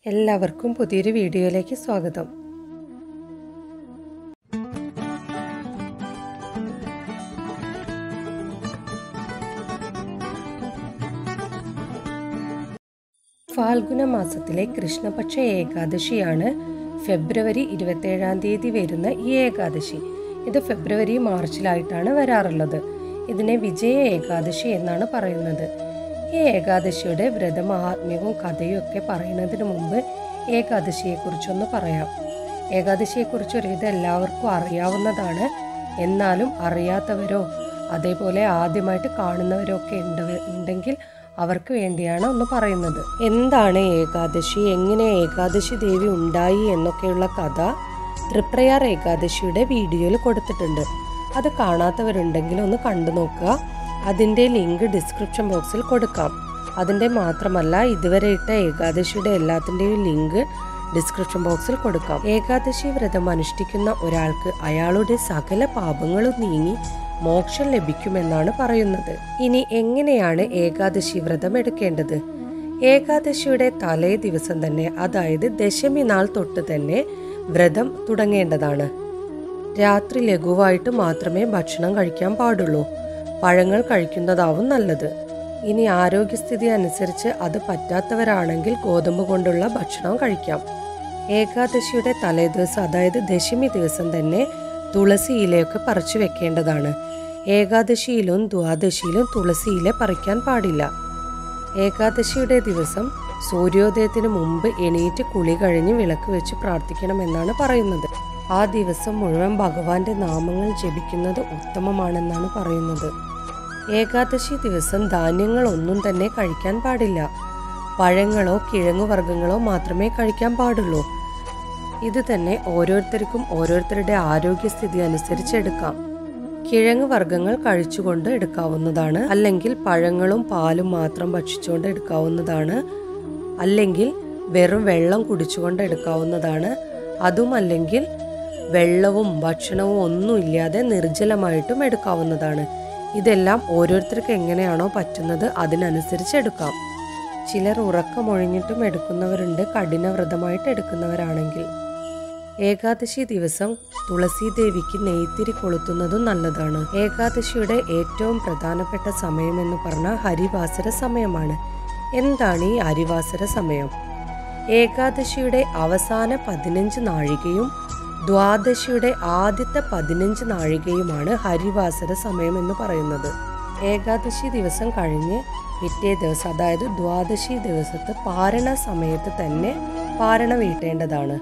എല്ലാവർക്കും പുതിയൊരു വീഡിയോയിലേക്ക് സ്വാഗതം ഫാൽഗുന മാസത്തിലെ കൃഷ്ണപക്ഷ ഏകാദശിയാണ് ഫെബ്രുവരി ഇരുപത്തേഴാം തീയതി വരുന്ന ഈ ഏകാദശി ഇത് ഫെബ്രുവരി മാർച്ചിലായിട്ടാണ് വരാറുള്ളത് ഇതിനെ വിജയ ഏകാദശി എന്നാണ് പറയുന്നത് ഈ ഏകാദശിയുടെ വ്രതമഹാത്മ്യവും കഥയും ഒക്കെ പറയുന്നതിന് മുമ്പ് ഏകാദശിയെക്കുറിച്ചൊന്ന് പറയാം ഏകാദശിയെക്കുറിച്ച് ഒരുവിധം എല്ലാവർക്കും അറിയാവുന്നതാണ് എന്നാലും അറിയാത്തവരോ അതേപോലെ ആദ്യമായിട്ട് കാണുന്നവരോ ഒക്കെ ഉണ്ട് ഉണ്ടെങ്കിൽ അവർക്ക് വേണ്ടിയാണ് ഒന്ന് പറയുന്നത് എന്താണ് ഏകാദശി എങ്ങനെ ഏകാദശി ദേവി ഉണ്ടായി എന്നൊക്കെയുള്ള കഥ തൃപ്രയാർ ഏകാദശിയുടെ വീഡിയോയിൽ കൊടുത്തിട്ടുണ്ട് അത് കാണാത്തവരുണ്ടെങ്കിൽ ഒന്ന് കണ്ടു നോക്കുക അതിൻ്റെ ലിങ്ക് ഡിസ്ക്രിപ്ഷൻ ബോക്സിൽ കൊടുക്കാം അതിൻ്റെ മാത്രമല്ല ഇതുവരെ ഇട്ട ഏകാദശിയുടെ എല്ലാത്തിൻ്റെയും ലിങ്ക് ഡിസ്ക്രിപ്ഷൻ ബോക്സിൽ കൊടുക്കാം ഏകാദശി വ്രതം അനുഷ്ഠിക്കുന്ന ഒരാൾക്ക് അയാളുടെ സകല പാപങ്ങളും നീങ്ങി മോക്ഷം ലഭിക്കുമെന്നാണ് പറയുന്നത് ഇനി എങ്ങനെയാണ് ഏകാദശി വ്രതം എടുക്കേണ്ടത് ഏകാദശിയുടെ തലേ ദിവസം തന്നെ അതായത് ദശമി നാൾ തൊട്ട് തന്നെ വ്രതം തുടങ്ങേണ്ടതാണ് രാത്രി ലഘുവായിട്ട് മാത്രമേ ഭക്ഷണം കഴിക്കാൻ പാടുള്ളൂ പഴങ്ങൾ കഴിക്കുന്നതാവും നല്ലത് ഇനി ആരോഗ്യസ്ഥിതി അനുസരിച്ച് അത് പറ്റാത്തവരാണെങ്കിൽ ഗോതമ്പ് കൊണ്ടുള്ള ഭക്ഷണം കഴിക്കാം ഏകാദശിയുടെ തലേദിവസം അതായത് ദശമി ദിവസം തന്നെ തുളസി ഇലയൊക്കെ പറിച്ചു വെക്കേണ്ടതാണ് ഏകാദശിയിലും ദ്വാദശിയിലും തുളസി ഇല പറിക്കാൻ പാടില്ല ഏകാദശിയുടെ ദിവസം സൂര്യോദയത്തിന് മുമ്പ് എണീറ്റ് കുളി കഴിഞ്ഞ് വിളക്ക് വെച്ച് പ്രാർത്ഥിക്കണമെന്നാണ് പറയുന്നത് ആ ദിവസം മുഴുവൻ ഭഗവാന്റെ നാമങ്ങൾ ജപിക്കുന്നത് ഉത്തമമാണെന്നാണ് പറയുന്നത് ഏകാദശി ദിവസം ധാന്യങ്ങൾ ഒന്നും തന്നെ കഴിക്കാൻ പാടില്ല പഴങ്ങളോ കിഴങ്ങുവർഗ്ഗങ്ങളോ മാത്രമേ കഴിക്കാൻ പാടുള്ളൂ ഇത് തന്നെ ഓരോരുത്തർക്കും ഓരോരുത്തരുടെ ആരോഗ്യസ്ഥിതി അനുസരിച്ച് എടുക്കാം കിഴങ്ങ് വർഗ്ഗങ്ങൾ കഴിച്ചുകൊണ്ട് എടുക്കാവുന്നതാണ് അല്ലെങ്കിൽ പഴങ്ങളും പാലും മാത്രം ഭക്ഷിച്ചുകൊണ്ട് എടുക്കാവുന്നതാണ് അല്ലെങ്കിൽ വെറും വെള്ളം കുടിച്ചുകൊണ്ട് എടുക്കാവുന്നതാണ് അതുമല്ലെങ്കിൽ വെള്ളവും ഭക്ഷണവും ഒന്നും ഇല്ലാതെ നിർജ്ജലമായിട്ടും എടുക്കാവുന്നതാണ് ഇതെല്ലാം ഓരോരുത്തർക്ക് എങ്ങനെയാണോ പറ്റുന്നത് അതിനനുസരിച്ച് എടുക്കാം ചിലർ ഉറക്കമൊഴിഞ്ഞിട്ടും എടുക്കുന്നവരുണ്ട് കഠിന വ്രതമായിട്ട് എടുക്കുന്നവരാണെങ്കിൽ ഏകാദശി ദിവസം തുളസി ദേവിക്ക് നെയ്ത്തിരി കൊളുത്തുന്നതും നല്ലതാണ് ഏകാദശിയുടെ ഏറ്റവും പ്രധാനപ്പെട്ട സമയം എന്ന് പറഞ്ഞാൽ ഹരിവാസര സമയമാണ് എന്താണ് ഈ ഹരിവാസര സമയം ഏകാദശിയുടെ അവസാന പതിനഞ്ച് നാഴികയും ദ്വാദശിയുടെ ആദ്യത്തെ പതിനഞ്ച് നാഴികയുമാണ് ഹരിവാസര സമയം എന്ന് പറയുന്നത് ഏകാദശി ദിവസം കഴിഞ്ഞ് പിറ്റേ ദിവസം അതായത് ദ്വാദശി ദിവസത്ത് പാരണ സമയത്ത് തന്നെ പാരണ വീട്ടേണ്ടതാണ്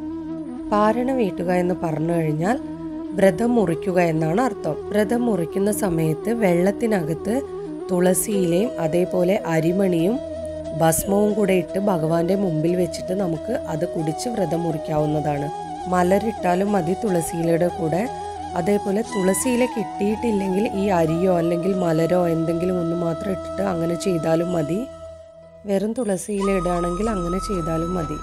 പാരണ വീട്ടുക എന്ന് പറഞ്ഞു കഴിഞ്ഞാൽ വ്രതം മുറിക്കുക എന്നാണ് അർത്ഥം വ്രതം മുറിക്കുന്ന സമയത്ത് വെള്ളത്തിനകത്ത് തുളസിയിലയും അതേപോലെ അരിമണിയും ഭസ്മവും കൂടെ ഇട്ട് ഭഗവാന്റെ മുമ്പിൽ വെച്ചിട്ട് നമുക്ക് അത് കുടിച്ച് വ്രതം മുറിക്കാവുന്നതാണ് മലരിട്ടാലും മതി തുളസിയിലയുടെ കൂടെ അതേപോലെ തുളസിയില കിട്ടിയിട്ടില്ലെങ്കിൽ ഈ അരിയോ അല്ലെങ്കിൽ മലരോ എന്തെങ്കിലും ഒന്ന് മാത്രം ഇട്ടിട്ട് അങ്ങനെ ചെയ്താലും മതി വെറും തുളസിയില ഇടുകയാണെങ്കിൽ അങ്ങനെ ചെയ്താലും മതി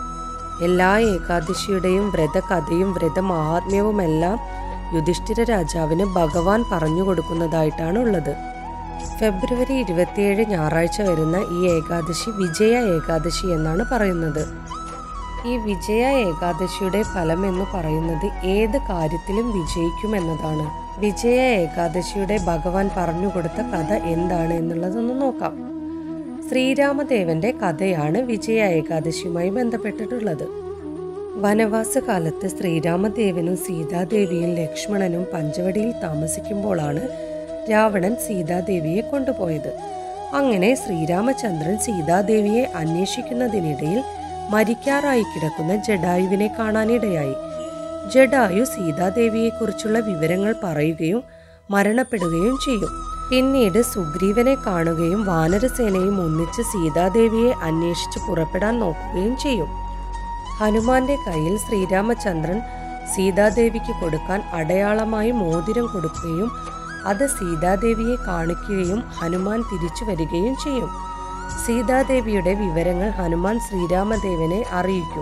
എല്ലാ ഏകാദശിയുടെയും വ്രതകഥയും വ്രതമഹാത്മ്യവുമെല്ലാം യുധിഷ്ഠിര രാജാവിന് ഭഗവാൻ പറഞ്ഞു കൊടുക്കുന്നതായിട്ടാണ് ഉള്ളത് ഫെബ്രുവരി ഇരുപത്തിയേഴ് ഞായറാഴ്ച വരുന്ന ഈ ഏകാദശി വിജയ ഏകാദശി എന്നാണ് പറയുന്നത് ഈ വിജയ ഏകാദശിയുടെ ഫലം എന്ന് പറയുന്നത് ഏത് കാര്യത്തിലും വിജയിക്കുമെന്നതാണ് വിജയ ഏകാദശിയുടെ ഭഗവാൻ പറഞ്ഞുകൊടുത്ത കഥ എന്താണ് എന്നുള്ളതൊന്ന് നോക്കാം ശ്രീരാമദേവന്റെ കഥയാണ് വിജയ ഏകാദശിയുമായി ബന്ധപ്പെട്ടിട്ടുള്ളത് വനവാസ കാലത്ത് ശ്രീരാമദേവനും സീതാദേവിയും ലക്ഷ്മണനും പഞ്ചവടിയിൽ താമസിക്കുമ്പോഴാണ് രാവണൻ സീതാദേവിയെ കൊണ്ടുപോയത് അങ്ങനെ ശ്രീരാമചന്ദ്രൻ സീതാദേവിയെ അന്വേഷിക്കുന്നതിനിടയിൽ മരിക്കാറായി കിടക്കുന്ന ജഡായുവിനെ കാണാനിടയായി ജഡായു സീതാദേവിയെക്കുറിച്ചുള്ള വിവരങ്ങൾ പറയുകയും മരണപ്പെടുകയും ചെയ്യും പിന്നീട് സുഗ്രീവനെ കാണുകയും വാനരസേനയും ഒന്നിച്ച് സീതാദേവിയെ അന്വേഷിച്ച് പുറപ്പെടാൻ നോക്കുകയും ചെയ്യും ഹനുമാന്റെ കയ്യിൽ ശ്രീരാമചന്ദ്രൻ സീതാദേവിക്ക് കൊടുക്കാൻ അടയാളമായി മോതിരം കൊടുക്കുകയും അത് സീതാദേവിയെ കാണിക്കുകയും ഹനുമാൻ തിരിച്ചു വരികയും ചെയ്യും സീതാദേവിയുടെ വിവരങ്ങൾ ഹനുമാൻ ശ്രീരാമദേവനെ അറിയിക്കും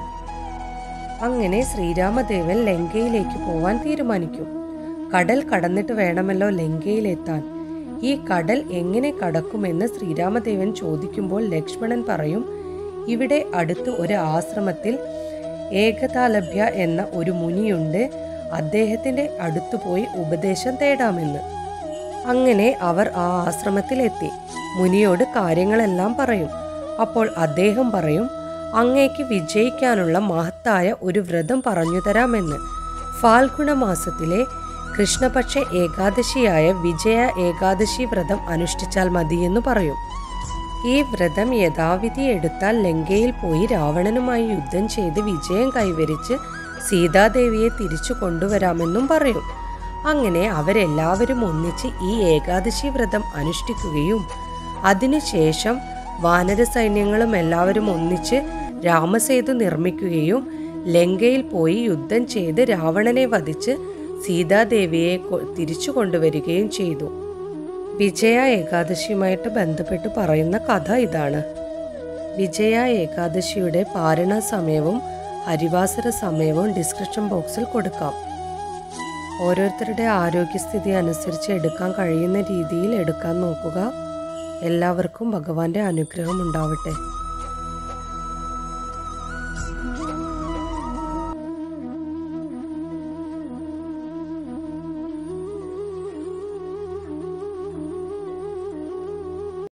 അങ്ങനെ ശ്രീരാമദേവൻ ലങ്കയിലേക്ക് പോവാൻ തീരുമാനിക്കും കടൽ കടന്നിട്ട് വേണമല്ലോ ലങ്കയിലെത്താൻ ഈ കടൽ എങ്ങനെ കടക്കുമെന്ന് ശ്രീരാമദേവൻ ചോദിക്കുമ്പോൾ ലക്ഷ്മണൻ പറയും ഇവിടെ അടുത്ത് ഒരു ആശ്രമത്തിൽ ഏകതാലഭ്യ എന്ന ഒരു മുനിയുണ്ട് അദ്ദേഹത്തിൻ്റെ അടുത്തു പോയി ഉപദേശം തേടാമെന്ന് അങ്ങനെ അവർ ആ ആശ്രമത്തിലെത്തി മുനിയോട് കാര്യങ്ങളെല്ലാം പറയും അപ്പോൾ അദ്ദേഹം പറയും അങ്ങേക്ക് വിജയിക്കാനുള്ള മഹത്തായ ഒരു വ്രതം പറഞ്ഞു തരാമെന്ന് ഫാൽഗുണ മാസത്തിലെ കൃഷ്ണപക്ഷ ഏകാദശിയായ വിജയ ഏകാദശി വ്രതം അനുഷ്ഠിച്ചാൽ മതിയെന്ന് പറയും ഈ വ്രതം യഥാവിധി എടുത്താൽ ലങ്കയിൽ പോയി രാവണനുമായി യുദ്ധം ചെയ്ത് വിജയം കൈവരിച്ച് സീതാദേവിയെ തിരിച്ചു കൊണ്ടുവരാമെന്നും പറയും അങ്ങനെ അവരെല്ലാവരും ഒന്നിച്ച് ഈ ഏകാദശി വ്രതം അനുഷ്ഠിക്കുകയും അതിനുശേഷം വാനര സൈന്യങ്ങളും എല്ലാവരും ഒന്നിച്ച് രാമസേതു നിർമ്മിക്കുകയും ലങ്കയിൽ പോയി യുദ്ധം ചെയ്ത് രാവണനെ വധിച്ച് സീതാദേവിയെ കൊ- തിരിച്ചു കൊണ്ടുവരികയും ചെയ്തു വിജയ ഏകാദശിയുമായിട്ട് ബന്ധപ്പെട്ട് പറയുന്ന കഥ ഇതാണ് വിജയ ഏകാദശിയുടെ പാരണ സമയവും ഹരിവാസര സമയവും ഡിസ്ക്രിപ്ഷൻ ബോക്സിൽ കൊടുക്കാം ഓരോരുത്തരുടെ ആരോഗ്യസ്ഥിതി അനുസരിച്ച് എടുക്കാൻ കഴിയുന്ന രീതിയിൽ എടുക്കാൻ നോക്കുക എല്ലാവർക്കും ഭഗവാന്റെ അനുഗ്രഹം ഉണ്ടാവട്ടെ